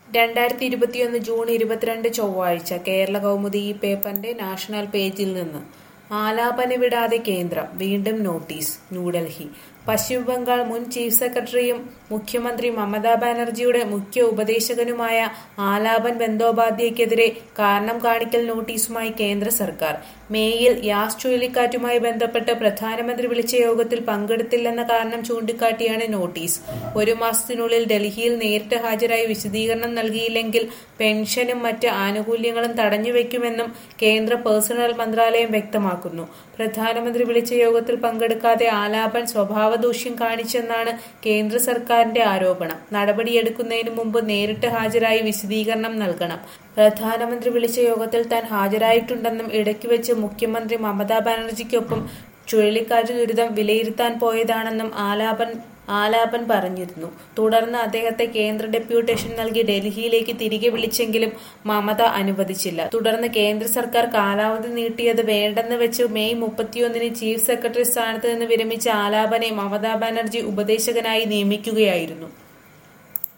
രണ്ടായിരത്തി ഇരുപത്തിയൊന്ന് ജൂൺ ഇരുപത്തിരണ്ട് ചൊവ്വാഴ്ച കേരള കൗമുദി ഈ പേപ്പറിന്റെ നാഷണൽ പേജിൽ നിന്ന് ആലാപന വിടാതെ കേന്ദ്രം വീണ്ടും നോട്ടീസ് ന്യൂഡൽഹി പശ്ചിമബംഗാൾ മുൻ ചീഫ് സെക്രട്ടറിയും മുഖ്യമന്ത്രി മമതാ ബാനർജിയുടെ മുഖ്യ ഉപദേശകനുമായ ആലാപൻ ബന്ദോപാധ്യായക്കെതിരെ കാരണം കാണിക്കൽ നോട്ടീസുമായി കേന്ദ്ര സർക്കാർ മേയിൽ യാസ് ചുഴലിക്കാറ്റുമായി ബന്ധപ്പെട്ട് പ്രധാനമന്ത്രി വിളിച്ച യോഗത്തിൽ പങ്കെടുത്തില്ലെന്ന കാരണം ചൂണ്ടിക്കാട്ടിയാണ് നോട്ടീസ് ഒരു മാസത്തിനുള്ളിൽ ഡൽഹിയിൽ നേരിട്ട് ഹാജരായി വിശദീകരണം നൽകിയില്ലെങ്കിൽ പെൻഷനും മറ്റ് ആനുകൂല്യങ്ങളും തടഞ്ഞുവെക്കുമെന്നും കേന്ദ്ര പേഴ്സണൽ മന്ത്രാലയം വ്യക്തമാക്കുന്നു പ്രധാനമന്ത്രി വിളിച്ച യോഗത്തിൽ പങ്കെടുക്കാതെ ആലാപൻ സ്വഭാവദൂഷ്യം കാണിച്ചെന്നാണ് കേന്ദ്ര സർക്കാരിന്റെ ആരോപണം നടപടിയെടുക്കുന്നതിന് മുമ്പ് നേരിട്ട് ഹാജരായി വിശദീകരണം നൽകണം പ്രധാനമന്ത്രി വിളിച്ച യോഗത്തിൽ താൻ ഹാജരായിട്ടുണ്ടെന്നും ഇടയ്ക്ക് വെച്ച് മുഖ്യമന്ത്രി മമതാ ബാനർജിക്കൊപ്പം ചുഴലിക്കാറ്റ് ദുരിതം വിലയിരുത്താൻ പോയതാണെന്നും ആലാപൻ ആലാപൻ പറഞ്ഞിരുന്നു തുടർന്ന് അദ്ദേഹത്തെ കേന്ദ്ര ഡെപ്യൂട്ടേഷൻ നൽകി ഡൽഹിയിലേക്ക് തിരികെ വിളിച്ചെങ്കിലും മമത അനുവദിച്ചില്ല തുടർന്ന് കേന്ദ്ര സർക്കാർ കാലാവധി നീട്ടിയത് വേണ്ടെന്ന് വെച്ച് മെയ് മുപ്പത്തിയൊന്നിന് ചീഫ് സെക്രട്ടറി സ്ഥാനത്ത് നിന്ന് വിരമിച്ച ആലാപനെ മമതാ ബാനർജി ഉപദേശകനായി നിയമിക്കുകയായിരുന്നു